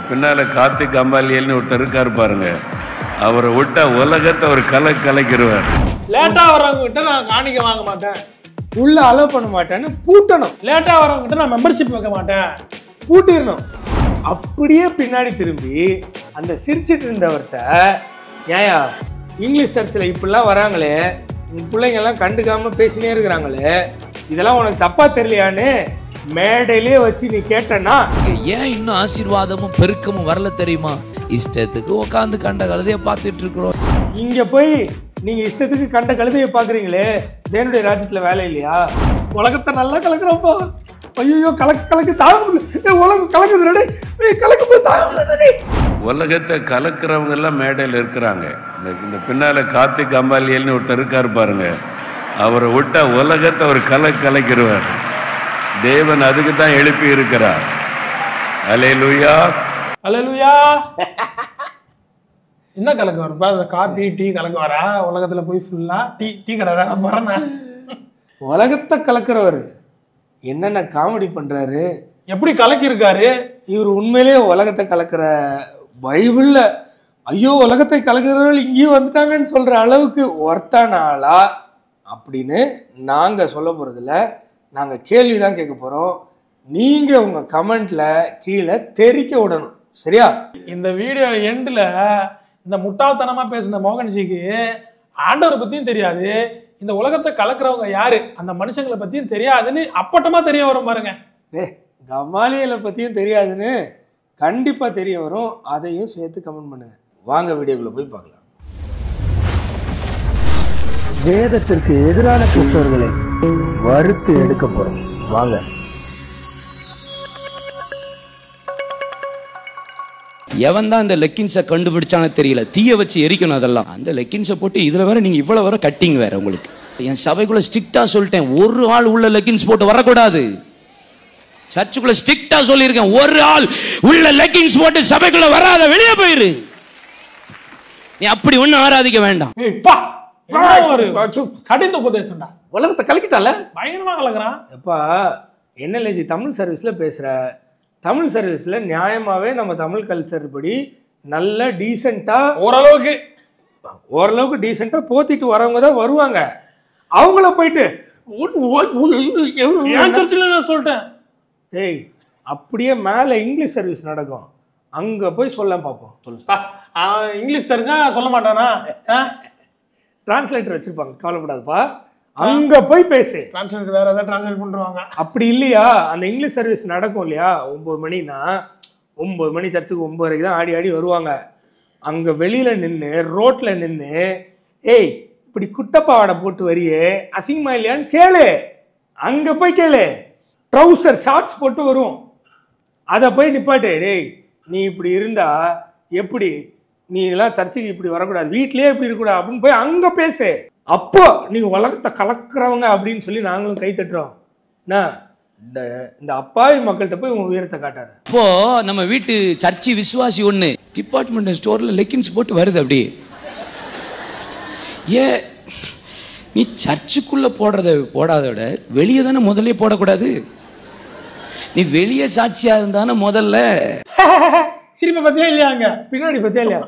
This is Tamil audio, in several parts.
பின்னால கார்த்திக் அம்பாலியல்னு ஒருத்தர் இருக்காரு பாருங்க அவரை விட்டா உலகத்தை ஒரு கலை கலைக்கிறவர் லேட்டா வரவங்க கிட்ட நான் காணிக்க வாங்க மாட்டேன் உள்ள அலோவ் பண்ண மாட்டேன்னு பூட்டணும் லேட்டா வரவங்க கிட்ட நான் மெம்பர்ஷிப் வைக்க மாட்டேன் பூட்டிடணும் அப்படியே பின்னாடி திரும்பி அந்த சிரிச்சிட்டு இருந்தவர்கிட்ட ஏயா இங்கிலீஷ் சர்ச்சில் இப்படிலாம் வராங்களே உன் பிள்ளைங்க எல்லாம் கண்டுக்காம பேசினே இருக்கிறாங்களே இதெல்லாம் உனக்கு தப்பா தெரியலையான்னு மேடையிலே வச்சு நீ கேட்டனா ஏன் இன்னும் ஆசீர்வாதமும் பெருக்கமும் வரல தெரியுமா இஷ்டத்துக்கு உட்காந்து கண்ட கழுதைய பார்த்துட்டு இருக்கிறோம் இங்க போய் நீங்க இஷ்டத்துக்கு கண்ட கழுதையை பாக்குறீங்களே தேவனுடைய ராஜ்யத்துல வேலை இல்லையா உலகத்தை நல்லா கலக்குறப்போ ஐயோ கலக்கு கலக்கு தாங்க முடியல ஏய், உலகம் கலக்குதுடா கலக்கு போய் தாங்க முடியலடா உலகத்தை கலக்கிறவங்க எல்லாம் மேடையில் இருக்கிறாங்க இந்த இந்த பின்னால கார்த்திக் அம்பாலியல்னு ஒருத்தர் இருக்காரு பாருங்க அவரை விட்டா உலகத்தை ஒரு கலை கலைக்கிறவர் தேவன் அதுக்கு தான் எழுப்பி இருக்கிறார் அலே லூயா அல்லேலூயா என்ன கலக்கு வரப்பா அந்த காபி டீ கலக்கு வரா உலகத்துல போய் ஃபுல்லா டீ டீ கடை தான் போறேன் உலகத்தை கலக்கிறவர் என்னென்ன காமெடி பண்றாரு எப்படி கலக்கி இருக்காரு இவர் உண்மையிலேயே உலகத்தை கலக்கிற பைபிள்ல ஐயோ உலகத்தை கலக்கிறவர்கள் இங்கேயும் வந்துட்டாங்கன்னு சொல்ற அளவுக்கு ஒர்த்தான ஆளா அப்படின்னு நாங்க சொல்ல போறதில்ல நாங்க கேள்வி தான் கேட்க போறோம் நீங்க உங்க கமெண்ட்ல கீழே தெரிக்க விடணும் சரியா இந்த வீடியோ எண்டில் இந்த முட்டாள்தனமா பேசின மோகன்ஜிக்கு ஆண்டவரை பத்தியும் தெரியாது இந்த உலகத்தை கலக்குறவங்க யாரு அந்த மனுஷங்களை பத்தியும் தெரியாதுன்னு அப்பட்டமா தெரிய வரும் பாருங்க டே கமாலியலை பத்தியும் தெரியாதுன்னு கண்டிப்பா தெரிய வரும் அதையும் சேர்த்து கமெண்ட் பண்ணுங்க வாங்க வீடியோக்குள்ள போய் பார்க்கலாம் வேதத்திற்கு எதிரான கிறிஸ்தவர்களை வறுத்து எடுக்க போறோம் வாங்க எவன் தான் இந்த லெக்கின்ஸை கண்டுபிடிச்சானே தெரியல தீய வச்சு எரிக்கணும் அதெல்லாம் அந்த லெக்கின்ஸை போட்டு இதுல வேற நீங்க இவ்வளவு வர கட்டிங் வேற உங்களுக்கு என் சபைக்குள்ள ஸ்ட்ரிக்டா சொல்லிட்டேன் ஒரு ஆள் உள்ள லெக்கின்ஸ் போட்டு வரக்கூடாது சர்ச்சுக்குள்ள ஸ்ட்ரிக்டா சொல்லியிருக்கேன் ஒரு ஆள் உள்ள லெக்கின்ஸ் போட்டு சபைக்குள்ள வராத வெளியே போயிரு நீ அப்படி ஒண்ணும் ஆராதிக்க வேண்டாம் ஏய், பா என்ன ஒரு கடிந்த உபதேசம்டா உலகத்தை கலக்கிட்டால பயங்கரமா கலக்குறான் எப்பா என்எல்ஏஜி தமிழ் சர்வீஸில் பேசுகிற தமிழ் சர்வீஸில் நியாயமாகவே நம்ம தமிழ் கல்ச்சர் படி நல்ல டீசெண்டாக ஓரளவுக்கு ஓரளவுக்கு டீசெண்டாக போத்திட்டு வரவங்க தான் வருவாங்க அவங்கள போயிட்டு என் சர்ச்சில் நான் சொல்லிட்டேன் டேய் அப்படியே மேலே இங்கிலீஷ் சர்வீஸ் நடக்கும் அங்கே போய் சொல்ல பார்ப்போம் சொல்லு பா, அவன் இங்கிலீஷ் தெரிஞ்சா சொல்ல மாட்டானா டிரான்ஸ்லேட்டர் வச்சுருப்பாங்க கவலைப்படாதப்பா அங்கே போய் பேசு டிரான்ஸ்லேட் வேற ஏதாவது டிரான்ஸ்லேட் பண்ணுவாங்க அப்படி இல்லையா அந்த இங்கிலீஷ் சர்வீஸ் நடக்கும் இல்லையா ஒம்பது மணினா ஒம்பது மணி சர்ச்சுக்கு ஒம்பது வரைக்கும் தான் ஆடி ஆடி வருவாங்க அங்கே வெளியில் நின்று ரோட்டில் நின்று ஏய் இப்படி குட்டப்பாவாடை போட்டு வரியே அசிங்கமா இல்லையான்னு கேளு அங்கே போய் கேளு ட்ரௌசர் ஷார்ட்ஸ் போட்டு வரும் அதை போய் நிப்பாட்டு டேய் நீ இப்படி இருந்தா எப்படி நீ இதெல்லாம் சர்ச்சுக்கு இப்படி வரக்கூடாது வீட்லயே இப்படி இருக்கக்கூடாது அப்படின்னு போய் அங்க பேசு அப்போ நீ உலகத்தை கலக்குறவங்க அப்படின்னு சொல்லி நாங்களும் கை தட்டுறோம் என்ன இந்த இந்த அப்பாவி மக்கள்கிட்ட போய் உன் உயரத்தை காட்டாத இப்போ நம்ம வீட்டு சர்ச்சி விசுவாசி ஒண்ணு டிபார்ட்மெண்ட் ஸ்டோர்ல லெக்கின்ஸ் போட்டு வருது அப்படியே ஏ நீ சர்ச்சுக்குள்ள போடுறத போடாத விட வெளியே தானே முதல்ல போடக்கூடாது நீ வெளியே சாட்சியா இருந்தானே முதல்ல சிரிப்பை பத்தியா இல்லையா அங்க பின்னாடி பத்தியா இல்லையா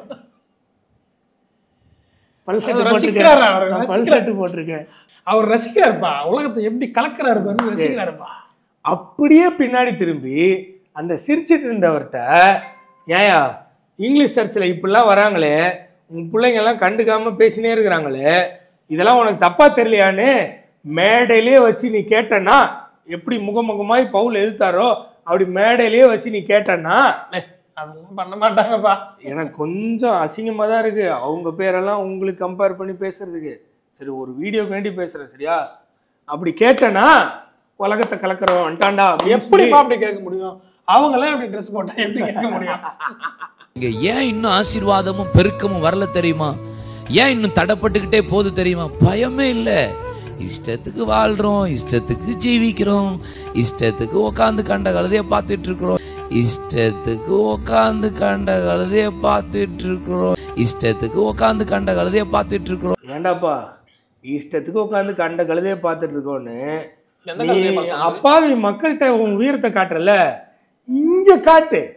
பல் அது சட்டு ரசிக்கிறாரா அவர்? போட்டிருக்கேன் நான் பல் ரசிக்கிறார். சட்டு போட்டிருக்கேன் அவர் ரசிக்கிறாருப்பா உலகத்தை எப்படி கலக்குறாரு பாருங்க ரசிக்கிறாருப்பா அப்படியே பின்னாடி திரும்பி அந்த சிரிச்சிட்டு இருந்தவர்கிட்ட ஏயா இங்கிலீஷ் சர்ச்சில் இப்படிலாம் வராங்களே உன் பிள்ளைங்க எல்லாம் கண்டுக்காம பேசினே இருக்கிறாங்களே இதெல்லாம் உனக்கு தப்பா தெரியலையான்னு மேடையிலே வச்சு நீ கேட்டனா எப்படி முகமுகமாய் பவுல் எதிர்த்தாரோ அப்படி மேடையிலேயே வச்சு நீ கேட்டனா டேய், அதெல்லாம் பண்ண மாட்டாங்கப்பா எனக்கு கொஞ்சம் அசிங்கமாக தான் இருக்கு அவங்க பேரெல்லாம் உங்களுக்கு கம்பேர் பண்ணி பேசுறதுக்கு சரி ஒரு வீடியோக்கு வேண்டி பேசுறேன் சரியா அப்படி கேட்டனா உலகத்தை கலக்கிறவன் வந்துட்டான்டா அப்படின்னு எப்படிப்பா அப்படி கேட்க முடியும் அவங்களாம் எப்படி ட்ரெஸ் போட்டா எப்படி கேட்க முடியும் இங்க ஏன் இன்னும் ஆசீர்வாதமும் பெருக்கமும் வரல தெரியுமா ஏன் இன்னும் தடப்பட்டுக்கிட்டே போகுது தெரியுமா பயமே இல்லை இஷ்டத்துக்கு வாழ்றோம் இஷ்டத்துக்கு ஜீவிக்கிறோம் இஷ்டத்துக்கு உட்காந்து கண்ட கழுதைய பார்த்துட்டு இருக்கிறோம் இஷ்டத்துக்கு உட்காந்து கண்ட கழுதைய பார்த்துட்டு இருக்கிறோம் இஷ்டத்துக்கு உட்காந்து கண்ட கழுதைய பார்த்துட்டு இருக்கிறோம் ஏண்டாப்பா இஷ்டத்துக்கு உட்காந்து கண்ட கழுதையை பார்த்துட்டு இருக்கோன்னு எந்த நீ கழுதையை பார்க்கறது? அப்பாவி மக்கள்கிட்ட உன் வீரத்தை காட்டுறல இங்க காட்டு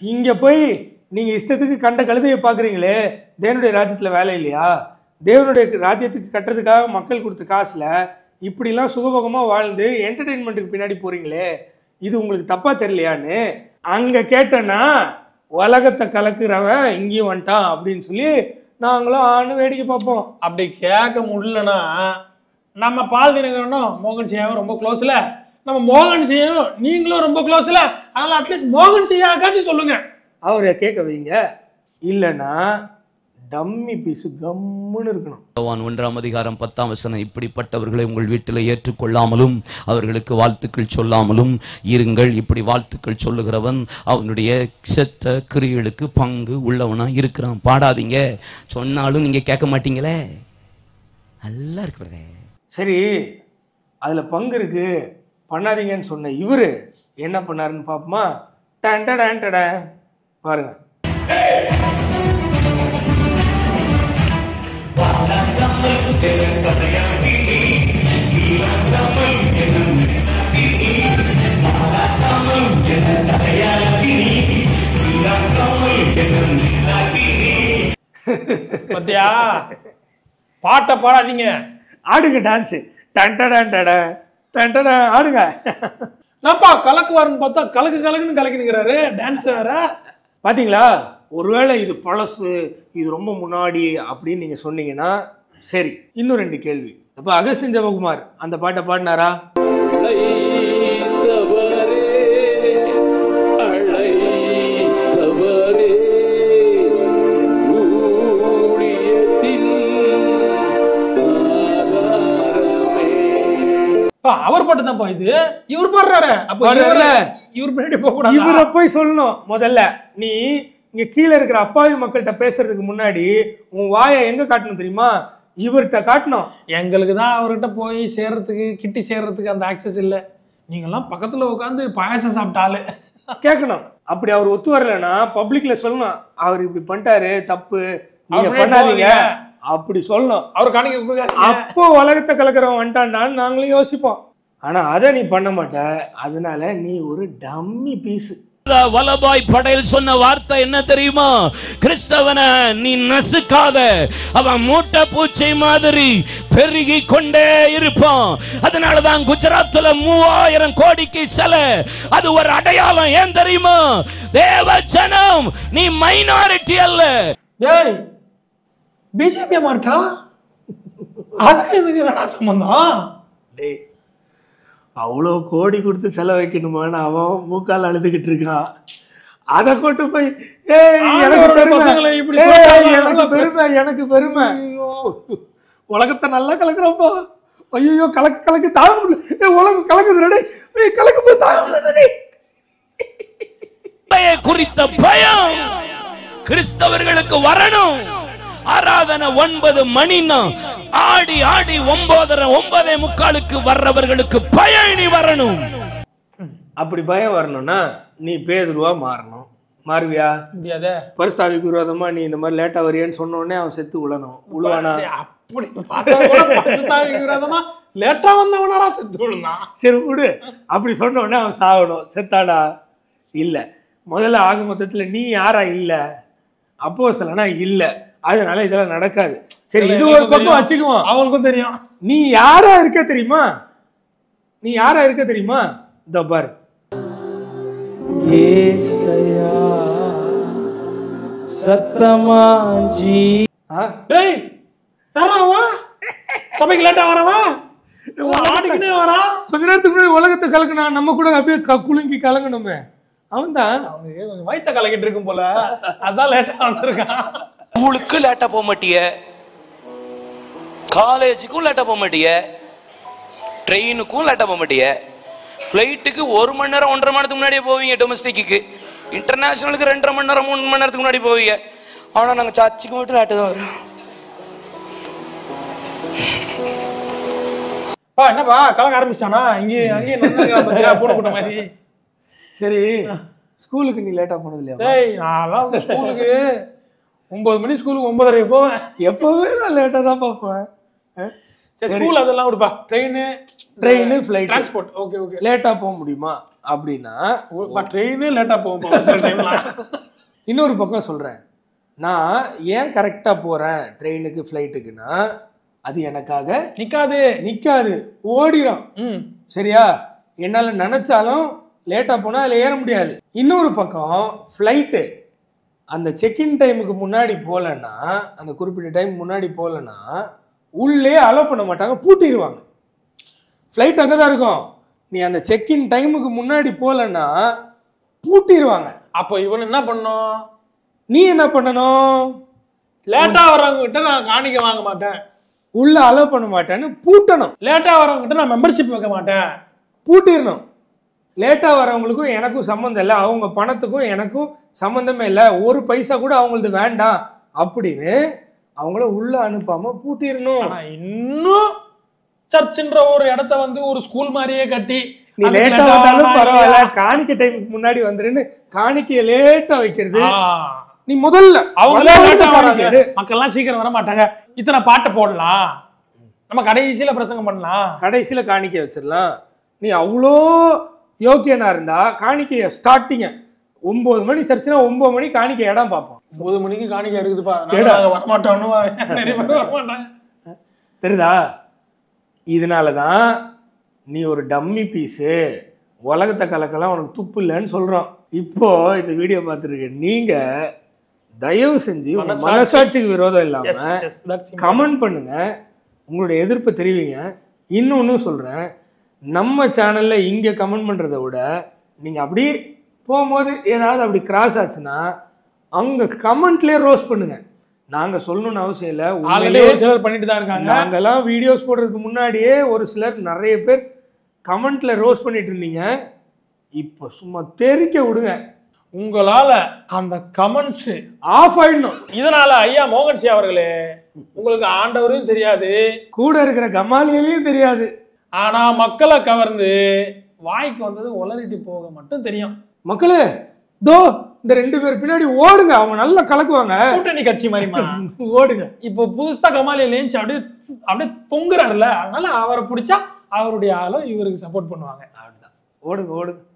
இங்க போய் நீங்க இஷ்டத்துக்கு கண்ட கழுதையை பாக்குறீங்களே தேவனுடைய ராஜ்யத்துல வேலை இல்லையா தேவனுடைய ராஜ்யத்துக்கு கட்டுறதுக்காக மக்கள் கொடுத்த காசுல இப்படிலாம் சுகபோகமா வாழ்ந்து என்டர்டெயின்மெண்ட்டுக்கு பின்னாடி போறீங்களே இது உங்களுக்கு தப்பா தெரியலையான்னு அங்க கேட்டேன்னா உலகத்தை கலக்குறவன் இங்கேயும் வந்துட்டான் அப்படின்னு சொல்லி நாங்களும் ஆணு வேடிக்கை பார்ப்போம் அப்படி கேட்க முடியலன்னா நம்ம பால் தினகரனும் மோகன் சியாவும் ரொம்ப க்ளோஸ்ல நம்ம மோகன் சியும் நீங்களும் ரொம்ப க்ளோஸ்ல அதனால அட்லீஸ்ட் மோகன் சியாக்காச்சும் சொல்லுங்க அவரை கேட்க வைங்க இல்லைன்னா டம்மி பீஸு கம்முன்னு இருக்கணும் யோவான் ஒன்றாம் அதிகாரம் பத்தாம் வசனம் இப்படிப்பட்டவர்களை உங்கள் வீட்டில் ஏற்றுக்கொள்ளாமலும் அவர்களுக்கு வாழ்த்துக்கள் சொல்லாமலும் இருங்கள் இப்படி வாழ்த்துக்கள் சொல்லுகிறவன் அவனுடைய செத்த கிரியலுக்கு பங்கு உள்ளவனா இருக்கிறான் பாடாதீங்க சொன்னாலும் நீங்க கேட்க மாட்டீங்களே நல்லா இருக்கு சரி அதில் பங்கு இருக்கு பண்ணாதீங்கன்னு சொன்ன இவர் என்ன பண்ணாருன்னு பார்ப்போமா டன் டன் டட பாருங்க பத்தியா பாட்டை பாடாதீங்க ஆடுங்க டான்ஸு டன் டன் டட டன் டட ஆடுங்க என்னப்பா கலக்குவாருன்னு பார்த்தா கலக்கு கலக்குன்னு கலக்கினுங்கிறாரு டான்ஸ் வேற பாத்தீங்களா ஒருவேளை இது பழசு இது ரொம்ப முன்னாடி அப்படின்னு நீங்க சொன்னீங்கன்னா சரி இன்னும் ரெண்டு கேள்வி அப்ப அகஸ்டின் ஜெபகுமார் அந்த பாட்டை பாடினாரா அப்பா, அவர் பாட்டு தான்ப்பா இது இவர் பாடுறாரு அப்ப பாடுறாருல? இவர் இவர் பின்னாடி போக கூடாது இவரை போய் சொல்லணும் முதல்ல நீ இங்க கீழே இருக்கிற அப்பாவி மக்கள்கிட்ட பேசுறதுக்கு முன்னாடி உன் வாயை எங்க காட்டணும் தெரியுமா இவர்கிட்ட காட்டணும் எங்களுக்கு தான் அவர்கிட்ட போய் சேர்றதுக்கு கிட்டி சேர்றதுக்கு அந்த ஆக்சஸ் இல்லை நீங்கெல்லாம் பக்கத்துல உட்காந்து பாயாசம் சாப்பிட்டாலு கேட்கணும் அப்படி அவர் ஒத்து வரலன்னா பப்ளிக்ல சொல்லணும் அவர் இப்படி பண்ணிட்டாரு தப்பு நீங்க அப்படியே பண்ணாதீங்க போகாதீங்க. அப்படி சொல்லணும் அவர் காணிக்க கொடுக்காதீங்க அப்போ உலகத்தை கலக்கிறவன் வந்துட்டான்னு நாங்களும் யோசிப்போம் ஆனா அதை நீ பண்ண மாட்ட அதனால நீ ஒரு டம்மி பீஸ் வல்லபாய் படையல் சொன்ன வார்த்தை என்ன தெரியுமா கிறிஸ்தவனை நீ நசுக்காத அவன் மூட்டை பூச்சை மாதிரி பெருகி கொண்டே இருப்பான் அதனாலதான் குஜராத்ல மூவாயிரம் கோடிக்கு சிலை அது ஒரு அடையாளம் ஏன் தெரியுமா தேவ ஜனம் நீ மைனாரிட்டி அல்ல ஏய் பிஜேபி மாட்டா அதுக்கு இதுக்கு என்னடா சம்பந்தம் டேய் அவ்வளோ கோடி கொடுத்து செலவு வைக்கணுமான்னு அவன் மூக்கால் அழுதுகிட்டு இருக்கான் அதை கொண்டு போய் ஏய் எனக்கு ஆண்டவரோட பெருமை பசங்களை இப்படி ஏய், சொல்றாங்க. எனக்கு பெருமை எனக்கு பெருமை உலகத்தை நல்லா கலக்குறப்பா ஐயோ கலக்கு கலக்கு தாங்க முடியல ஏய், உலகம் கலக்குது டேய். ஏய் கலக்கு போய் தாங்க முடியல டேய். சபையை குறித்த பயம் கிறிஸ்தவர்களுக்கு வரணும் ஆராதனை ஒன்பது மணினா ஆடி ஆடி ஒன்பதரை ஒன்பதே முக்காலுக்கு வர்றவர்களுக்கு பயம் இனி வரணும் அப்படி பயம் வரணும்னா நீ பேதுருவா மாறணும் மாறுவியா முடியாதே பரிஸ்தாவிக்கு விரோதமா நீ இந்த மாதிரி லேட்டா வரியான்னு சொன்ன உடனே அவன் செத்து உழணும் உழுவானா அப்படி பார்த்தா கூட பரிசுத்தாவிக்கு விரோதமா லேட்டா வந்தவனடா செத்து விழுந்தான் சரி விடு அப்படி சொன்ன உடனே அவன் சாகணும் செத்தாடா இல்ல முதல்ல ஆக மொத்தத்துல நீ யாரா இல்ல அப்போ சொல்லனா இல்ல அதனால இதெல்லாம் நடக்காது சரி இது ஒரு பக்கம் வச்சுக்குவோம் அவங்களுக்கும் தெரியும் நீ யாரா இருக்க தெரியுமா நீ யாரா இருக்க தெரியுமா இந்த பார் ஏசையா சத்தமா ஜீ ஆ? டேய் யாரா சபைக்கு லேட்டா வரவா ஆடிக்கினே வரா கொஞ்ச நேரத்துக்கு முன்னாடி உலகத்தை கலக்குனா நம்ம கூட அப்படியே க- குலுங்கி கலங்கணுமே அவன்தான் அவனுக்கு கொஞ்சம் வயித்த கலக்கிட்டு இருக்கும் போல அதான் லேட்டா வந்திருக்கான் ஸ்கூலுக்கு லேட்டா போக மாட்டிய காலேஜுக்கும் லேட்டா போக மாட்டிய ட்ரெயினுக்கும் லேட்டா போக மாட்டிய ஃப்ளைட்டுக்கு ஒரு மணி நேரம் ஒன்றரை மணி நேரத்துக்கு முன்னாடியே போவீங்க டொமஸ்டிக்கு இன்டர்நேஷனலுக்கு ரெண்டரை மணி நேரம் மூணு மணி நேரத்துக்கு முன்னாடி போவீங்க ஆனால் நாங்கள் சர்ச்சுக்கு மட்டும் லேட்டு தான் வரோம் பா என்னப்பா கலக்க ஆரம்பிச்சிட்டானா இங்கேயும் அங்கேயும் பூனை போட்ட மாதிரி சரி ஸ்கூலுக்கு நீ லேட்டா போனது இல்லையா டேய் நான்லாம் வந்து ஸ்கூலுக்கு ஒன்பது மணி ஸ்கூலுக்கு ஒன்பதரை போவேன் எப்பவுமே நான் லேட்டா தான் பார்ப்பேன் ஆ? ஸ்கூல் அதெல்லாம் விடுப்பா train train flight transport okay okay லேட்டா போக முடியுமா அப்படின்னா ட்ரெயின் லேட்டா போகும் சில டைம்லாம் இன்னொரு பக்கம் சொல்றேன் நான் ஏன் கரெக்டா போறேன் ட்ரெயினுக்கு ஃப்ளைட்டுக்குன்னா அது எனக்காக நிக்காது நிக்காது ஓடிரும் ம் சரியா என்னால நினைச்சாலும் லேட்டா போனா அதுல ஏற முடியாது இன்னொரு பக்கம் ஃப்ளைட்டு அந்த செக்இன் டைமுக்கு முன்னாடி போகலன்னா அந்த குறிப்பிட்ட டைம் முன்னாடி போகலன்னா உள்ளே அலோவ் பண்ண மாட்டாங்க பூட்டிடுவாங்க ஃப்ளைட் அங்கே தான் இருக்கும் நீ அந்த செக்இன் டைமுக்கு முன்னாடி போகலன்னா பூட்டிடுவாங்க அப்போ இவன் என்ன பண்ணும் நீ என்ன பண்ணணும் லேட்டா வர்றவங்க கிட்ட நான் காணிக்க வாங்க மாட்டேன் உள்ள அலோவ் பண்ண மாட்டேன்னு பூட்டணும் லேட்டா வரவங்க கிட்ட நான் மெம்பர்ஷிப் வைக்க மாட்டேன் பூட்டிடணும் லேட்டாக வரவங்களுக்கும் எனக்கும் சம்மந்தம் இல்லை அவங்க பணத்துக்கும் எனக்கும் சம்மந்தமே இல்லை ஒரு பைசா கூட அவங்களது வேண்டாம் அப்படின்னு அவங்கள உள்ள அனுப்பாம பூட்டிடணும் ஆனா இன்னும் சர்ச்சுன்ற ஒரு இடத்த வந்து ஒரு ஸ்கூல் மாதிரியே கட்டி நீ அதுக்கு லேட்டா late ஆ வந்தாலும் வரலாம் பரவாயில்ல இல்லையா? காணிக்கை டைமுக்கு முன்னாடி வந்துருன்னு காணிக்கைய லேட்டா வைக்கிறது ஆ. நீ முதல்ல அவங்களே வந்தவங்க லேட்டா காணிக்கை வராங்க எடு. மக்கள்லாம் சீக்கிரம் வர மாட்டாங்க இத்தனை பாட்டு போடலாம் நம்ம கடைசியில பிரசங்கம் பண்ணலாம் கடைசியில காணிக்கை வச்சிடலாம் நீ அவ்வளோ யோக்கியனா இருந்தா காணிக்கைய ஸ்டார்டிங்க ஒன்பது மணி சர்ச்சுனா ஒன்பது மணி காணிக்கை இடம் பார்ப்போம் ஒன்பது மணிக்கு காணிக்க இருக்குதுப்பா அதனால ஏடா. நாங்க வரமாட்டோம்னு நிறைய பேர் வரமாட்டாங்க தெரியுதா இதனால தான் நீ ஒரு டம்மி பீஸு உலகத்தை கலக்கலாம் உனக்கு துப்பு இல்லைன்னு சொல்கிறோம் இப்போ இந்த வீடியோ பார்த்துருக்க நீங்க தயவு செஞ்சு உங்க மனசாட்சி- மனசாட்சிக்கு விரோதம் Yes, இல்லாம yes, that's important. கமெண்ட் பண்ணுங்க உங்களுடைய எதிர்ப்பை தெரிவிங்க இன்னொன்னு சொல்றேன் நம்ம சேனல்ல இங்க கமெண்ட் பண்றதை விட நீங்க அப்படியே போகும்போது ஏதாவது அப்படி கிராஸ் ஆச்சுன்னா அங்க கமெண்ட்லயே ரோஸ் பண்ணுங்க நாங்க சொல்லணும்னு அவசியம் இல்லை ஆல்ரெடி உண்மையிலேயே ஒரு சிலர் பண்ணிட்டு தான் இருக்காங்க நாங்கெல்லாம் வீடியோஸ் போடுறதுக்கு முன்னாடியே ஒரு சிலர் நிறைய பேர் கமெண்ட்ல ரோஸ் பண்ணிட்டு இருந்தீங்க இப்போ சும்மா தெறிக்க விடுங்க உங்களால அந்த கமெண்ட்ஸ் ஆஃப் ஆயிடணும் இதனால ஐயா மோகன் சி அவர்களே உங்களுக்கு ஆண்டவரும் தெரியாது கூட இருக்கிற கமாலியிலையும் தெரியாது ஆனா மக்களை கவர்ந்து வாய்க்கு வந்தது உளறிட்டு போக மட்டும் தெரியும் மக்களே தோ இந்த ரெண்டு பேர் பின்னாடி ஓடுங்க அவங்க நல்லா கலக்குவாங்க கூட்டணி கட்சி மாதிரிமா ஓடுங்க இப்போ புதுசா கமாலிய லேஞ்சி அப்படியே அப்படியே பொங்குறாருல அதனால அவரை பிடிச்சா அவருடைய ஆளும் இவருக்கு சப்போர்ட் பண்ணுவாங்க ஓடுங்க ஓடுங்க